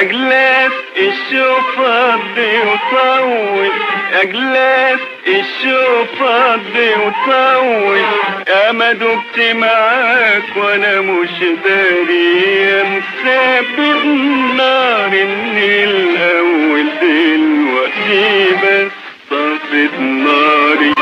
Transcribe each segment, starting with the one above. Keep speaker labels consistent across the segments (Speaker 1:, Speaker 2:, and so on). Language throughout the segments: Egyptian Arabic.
Speaker 1: جلاس الشوف فضي وطول يا جلاس الشوف فضي وطول يا ما دبت معاك وانا مش داري يا مسبب نار من الاول دلوقتي بس طفت ناري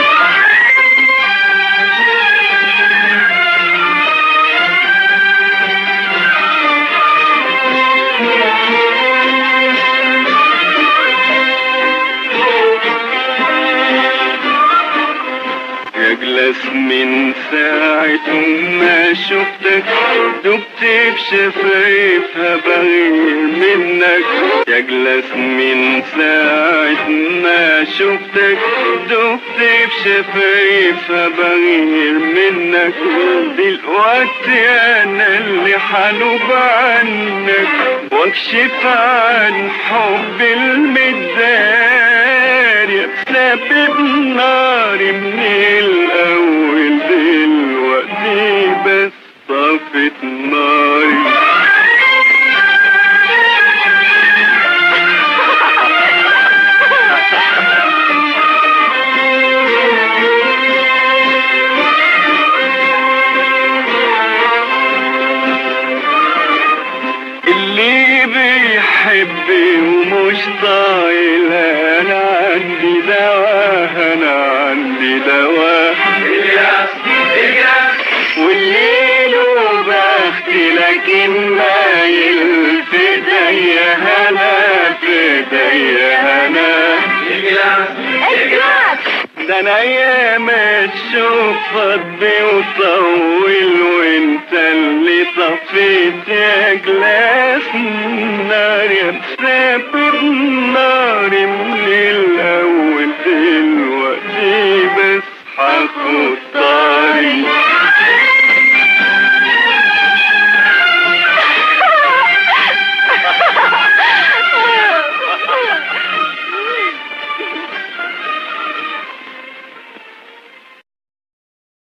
Speaker 1: يجلس من ساعة ما شفتك دبت بشفايفها بغير منك يجلس من ساعة ما شفتك دبت بشفايفها بغير منك دلوقتي انا اللي حنوب عنك واكشف عن حب المداري سبب ناري من الاول دلوقتي بس طفت ناري اللي بيحب ومش طايل انا عندي دواء انا عندي دواء والليل وبختي لكن مايل في ايديا هنا في ايديا هنا ده انا ايام تشوف فضي وطول وانت اللي طفيت يا جلاس نار يا مسافر ناري